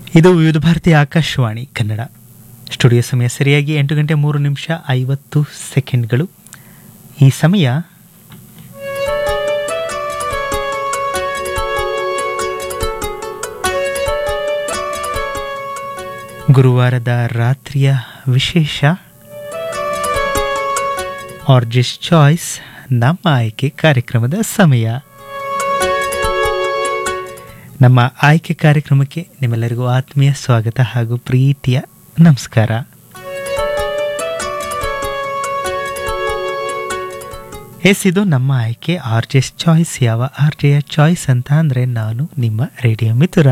ಇದು ವಿವಿಧ ಭಾರತಿ ಆಕಾಶವಾಣಿ ಕನ್ನಡ ಸ್ಟುಡಿಯೋ ಸಮಯ ಸರಿಯಾಗಿ ಎಂಟು ಗಂಟೆ ಮೂರು ನಿಮಿಷ ಐವತ್ತು ಸೆಕೆಂಡ್ಗಳು ಈ ಸಮಯ ಗುರುವಾರದ ರಾತ್ರಿಯ ವಿಶೇಷ ಆರ್ಜಿಸ್ ಚಾಯ್ಸ್ ನಮ್ಮ ಆಯ್ಕೆ ಕಾರ್ಯಕ್ರಮದ ಸಮಯ ನಮ್ಮ ಆಯ್ಕೆ ಕಾರ್ಯಕ್ರಮಕ್ಕೆ ನಿಮ್ಮೆಲ್ಲರಿಗೂ ಆತ್ಮೀಯ ಸ್ವಾಗತ ಹಾಗೂ ಪ್ರೀತಿಯ ನಮಸ್ಕಾರ ಎಸ್ ಇದು ನಮ್ಮ ಆಯ್ಕೆ ಆರ್ ಜೆಸ್ ಚಾಯ್ಸ್ ಯಾವ ಆರ್ ಜೆಯ ಚಾಯ್ಸ್ ಅಂತ ಅಂದರೆ ನಾನು ನಿಮ್ಮ ರೇಡಿಯೋ ಮಿಥುರ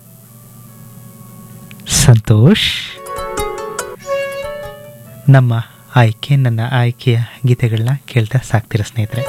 ಸಂತೋಷ್ ನಮ್ಮ ಆಯ್ಕೆ ನನ್ನ ಆಯ್ಕೆಯ ಗೀತೆಗಳನ್ನ ಕೇಳ್ತಾ ಸಾಕ್ತೀರ ಸ್ನೇಹಿತರೆ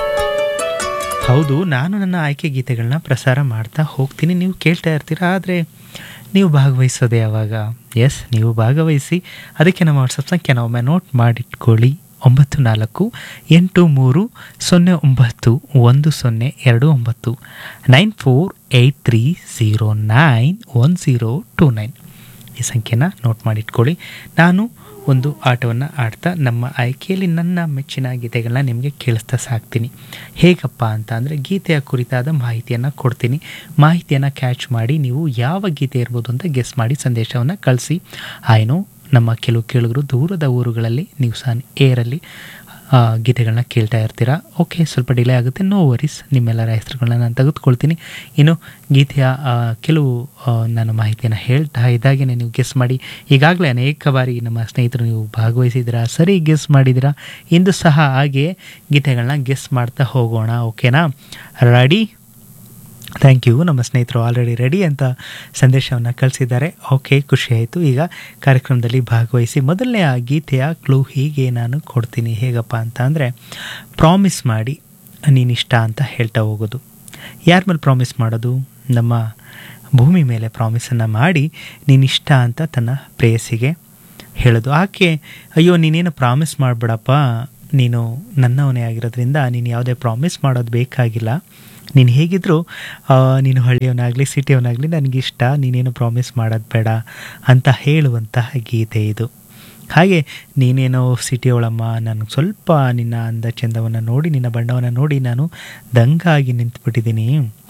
ಹೌದು ನಾನು ನನ್ನ ಆಯ್ಕೆ ಗೀತೆಗಳನ್ನ ಪ್ರಸಾರ ಮಾಡ್ತಾ ಹೋಗ್ತೀನಿ ನೀವು ಕೇಳ್ತಾ ಇರ್ತೀರ ಆದರೆ ನೀವು ಭಾಗವಹಿಸೋದೇ ಯಾವಾಗ ಎಸ್ ನೀವು ಭಾಗವಹಿಸಿ ಅದಕ್ಕೆ ನಮ್ಮ ವಾಟ್ಸಪ್ ಸಂಖ್ಯೆ ಒಮ್ಮೆ ನೋಟ್ ಮಾಡಿಟ್ಕೊಳ್ಳಿ ಒಂಬತ್ತು ನಾಲ್ಕು ಎಂಟು ಮೂರು ಸೊನ್ನೆ ಒಂಬತ್ತು ಒಂದು ಸೊನ್ನೆ ಎರಡು ಒಂಬತ್ತು nine four eight three zero nine one zero two nine ಈ ಸಂಖ್ಯೆನ ನೋಟ್ ಮಾಡಿಟ್ಕೊಳ್ಳಿ ನಾನು ಒಂದು ಆಟವನ್ನು ಆಡ್ತಾ ನಮ್ಮ ಆಯ್ಕೆಯಲ್ಲಿ ನನ್ನ ಮೆಚ್ಚಿನ ಗೀತೆಗಳನ್ನ ನಿಮಗೆ ಕೇಳಿಸ್ತಾ ಸಾಕ್ತೀನಿ ಹೇಗಪ್ಪ ಅಂತ ಅಂದರೆ ಗೀತೆಯ ಕುರಿತಾದ ಮಾಹಿತಿಯನ್ನು ಕೊಡ್ತೀನಿ ಮಾಹಿತಿಯನ್ನು ಕ್ಯಾಚ್ ಮಾಡಿ ನೀವು ಯಾವ ಗೀತೆ ಇರ್ಬೋದು ಅಂತ ಗೆಸ್ ಮಾಡಿ ಸಂದೇಶವನ್ನು ಕಳಿಸಿ ಆಯ್ನೋ ನಮ್ಮ ಕೆಲವು ಕೇಳಿದ್ರು ದೂರದ ಊರುಗಳಲ್ಲಿ ನೀವು ಸಹ ಏರಲ್ಲಿ ಗೀತೆಗಳನ್ನ ಕೇಳ್ತಾ ಇರ್ತೀರಾ ಓಕೆ ಸ್ವಲ್ಪ ಡಿಲೇ ಆಗುತ್ತೆ ನೋ ವರೀಸ್ ನಿಮ್ಮೆಲ್ಲರ ಹೆಸರುಗಳನ್ನ ನಾನು ತೆಗೆದುಕೊಳ್ತೀನಿ ಇನ್ನು ಗೀತೆಯ ಆ, ಕೆಲವು ಆ, ನಾನು ಮಾಹಿತಿಯನ್ನು ಹೇಳ್ತಾ ಇದ್ದಾಗೆ ನೀವು ಗೆಸ್ ಮಾಡಿ ಈಗಾಗಲೇ ಅನೇಕ ಬಾರಿ ನಮ್ಮ ಸ್ನೇಹಿತರು ನೀವು ಭಾಗವಹಿಸಿದ್ದೀರಾ ಸರಿ ಗೆಸ್ ಮಾಡಿದ್ದೀರಾ ಇಂದು ಸಹ ಹಾಗೆ ಗೀತೆಗಳನ್ನ ಗೆಸ್ ಮಾಡ್ತಾ ಹೋಗೋಣ ಓಕೆನಾ ರೆಡಿ ಥ್ಯಾಂಕ್ ಯು ನಮ್ಮ ಸ್ನೇಹಿತರು ಆಲ್ರೆಡಿ ರೆಡಿ ಅಂತ ಸಂದೇಶವನ್ನು ಕಳಿಸಿದ್ದಾರೆ ಓಕೆ ಖುಷಿ ಆಯಿತು ಈಗ ಕಾರ್ಯಕ್ರಮದಲ್ಲಿ ಭಾಗವಹಿಸಿ ಮೊದಲನೇ ಆ ಗೀತೆಯ ಕ್ಲೂ ಹೀಗೆ ನಾನು ಕೊಡ್ತೀನಿ ಹೇಗಪ್ಪ ಅಂತ ಅಂದರೆ ಪ್ರಾಮಿಸ್ ಮಾಡಿ ನೀನಿಷ್ಟ ಅಂತ ಹೇಳ್ತಾ ಹೋಗೋದು ಯಾರ ಮೇಲೆ ಪ್ರಾಮಿಸ್ ಮಾಡೋದು ನಮ್ಮ ಭೂಮಿ ಮೇಲೆ ಪ್ರಾಮಿಸನ್ನು ಮಾಡಿ ನೀನಿಷ್ಟ ಅಂತ ತನ್ನ ಪ್ರೇಯಸಿಗೆ ಹೇಳೋದು ಆಕೆ ಅಯ್ಯೋ ನೀನೇನು ಪ್ರಾಮಿಸ್ ಮಾಡಿಬಿಡಪ್ಪ ನೀನು ನನ್ನವನೇ ಆಗಿರೋದ್ರಿಂದ ನೀನು ಯಾವುದೇ ಪ್ರಾಮಿಸ್ ಮಾಡೋದು ಬೇಕಾಗಿಲ್ಲ ನೀನು ಹೇಗಿದ್ದರೂ ಆ, ನೀನು ಹಳ್ಳಿಯವನಾಗಲಿ ಸಿಟಿಯವನಾಗಲಿ ನನಗಿಷ್ಟ ನೀನೇನು ಪ್ರಾಮಿಸ್ ಮಾಡೋದು ಬೇಡ ಅಂತ ಹೇಳುವಂತಹ ಗೀತೆ ಇದು ಹಾಗೆ ನೀನೇನೋ ಸಿಟಿಯವಳಮ್ಮ ನಾನು ಸ್ವಲ್ಪ ನಿನ್ನ ಅಂದ ಚಂದವನ್ನು ನೋಡಿ ನಿನ್ನ ಬಣ್ಣವನ್ನು ನೋಡಿ ನಾನು ದಂಗಾಗಿ ನಿಂತುಬಿಟ್ಟಿದ್ದೀನಿ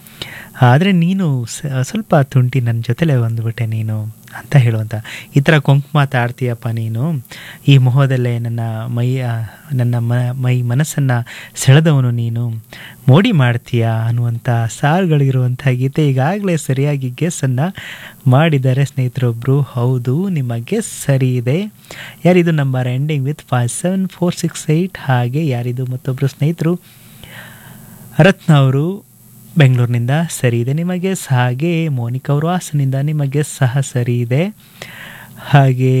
ಆದರೆ ನೀನು ಸ- ಸ್ವಲ್ಪ ತುಂಟಿ ನನ್ನ ಜೊತೆಲೇ ಬಂದುಬಿಟ್ಟೆ ನೀನು ಅಂತ ಹೇಳುವಂಥ ಈ ಥರ ಕೊಂಕು ಮಾತಾಡ್ತೀಯಪ್ಪ ನೀನು ಈ ಮೊಹದಲ್ಲೇ ನನ್ನ ಮೈಯ ನನ್ನ ಮ ಮೈ ಮನಸ್ಸನ್ನು ಸೆಳೆದವನು ನೀನು ಮೋಡಿ ಮಾಡ್ತೀಯ ಅನ್ನುವಂಥ ಸಾರುಗಳಿರುವಂಥ ಗೀತೆ ಈಗಾಗಲೇ ಸರಿಯಾಗಿ ಗೆಸ್ಸನ್ನು ಮಾಡಿದ್ದಾರೆ ಸ್ನೇಹಿತರೊಬ್ಬರು ಹೌದು ನಿಮ್ಮ ಗೆಸ್ ಸರಿ ಇದೆ ಯಾರಿದು number ending with five seven four six eight ಹಾಗೆ ಯಾರಿದು ಮತ್ತೊಬ್ಬರು ಸ್ನೇಹಿತರು ರತ್ನ ಅವರು ಬೆಂಗಳೂರಿನಿಂದ ಸರಿ ಇದೆ ನಿಮಗೆ ಹಾಗೆ ಮೋನಿಕಾ ಅವರು ಹಾಸನಿಂದ ನಿಮಗೆ ಸಹ ಸರಿ ಇದೆ ಹಾಗೆ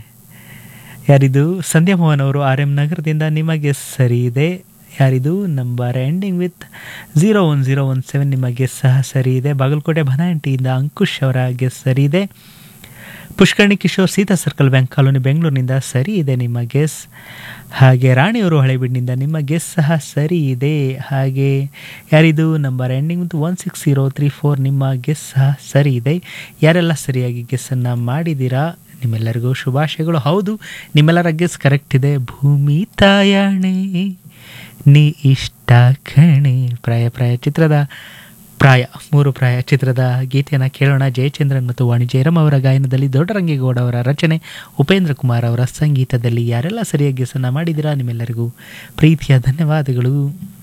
ಯಾರಿದು ಸಂಧ್ಯಾ ಮೋಹನ್ ಅವರು ಆರ್ ಎಂ ನಗರದಿಂದ ನಿಮಗೆ ಸರಿ ಇದೆ ಯಾರಿದು number ending with zero one zero one seven ನಿಮಗೆ ಸಹ ಸರಿ ಇದೆ ಬಾಗಲಕೋಟೆ ಬನಾಂಟಿಯಿಂದ ಅಂಕುಶ್ ಅವರ ಗೆಸ್ ಸರಿ ಇದೆ Pushkarni Kishore Sita circle bank colony ಬೆಂಗಳೂರಿನಿಂದ ಸರಿ ಇದೆ ನಿಮ್ಮ ಗೆಸ್ ಹಾಗೆ ರಾಣಿಯವರು ಹಳೆಬೀಡಿನಿಂದ ನಿಮ್ಮ ಗೆಸ್ ಸಹ ಸರಿ ಇದೆ ಹಾಗೆ ಯಾರಿದು number ending with one six zero three four ನಿಮ್ಮ ಗೆಸ್ ಸಹ ಸರಿ ಇದೆ ಯಾರೆಲ್ಲ ಸರಿಯಾಗಿ ಗೆಸ್ಸನ್ನು ಮಾಡಿದ್ದೀರಾ ನಿಮ್ಮೆಲ್ಲರಿಗೂ ಶುಭಾಶಯಗಳು ಹೌದು ನಿಮ್ಮೆಲ್ಲರ ಗೆಸ್ ಕರೆಕ್ಟ್ ಇದೆ ಭೂಮಿ ತಾಯಣೆ ನೀ ಇಷ್ಟ ಕಣೆ ಪ್ರಾಯ ಪ್ರಾಯ ಚಿತ್ರದ ಪ್ರಾಯ ಮೂರು ಪ್ರಾಯ ಚಿತ್ರದ ಗೀತೆಯನ್ನು ಕೇಳೋಣ ಜಯಚಂದ್ರನ್ ಮತ್ತು ವಾಣಿ ಜಯರಾಮ್ ಅವರ ಗಾಯನದಲ್ಲಿ ದೊಡ್ಡರಂಗೇಗೌಡ ಅವರ ರಚನೆ ಉಪೇಂದ್ರ ಕುಮಾರ್ ಅವರ ಸಂಗೀತದಲ್ಲಿ ಯಾರೆಲ್ಲ ಸರಿಯಾಗಿ ಗೆಸನ್ನು ಮಾಡಿದ್ದೀರಾ ನಿಮ್ಮೆಲ್ಲರಿಗೂ ಪ್ರೀತಿಯ ಧನ್ಯವಾದಗಳು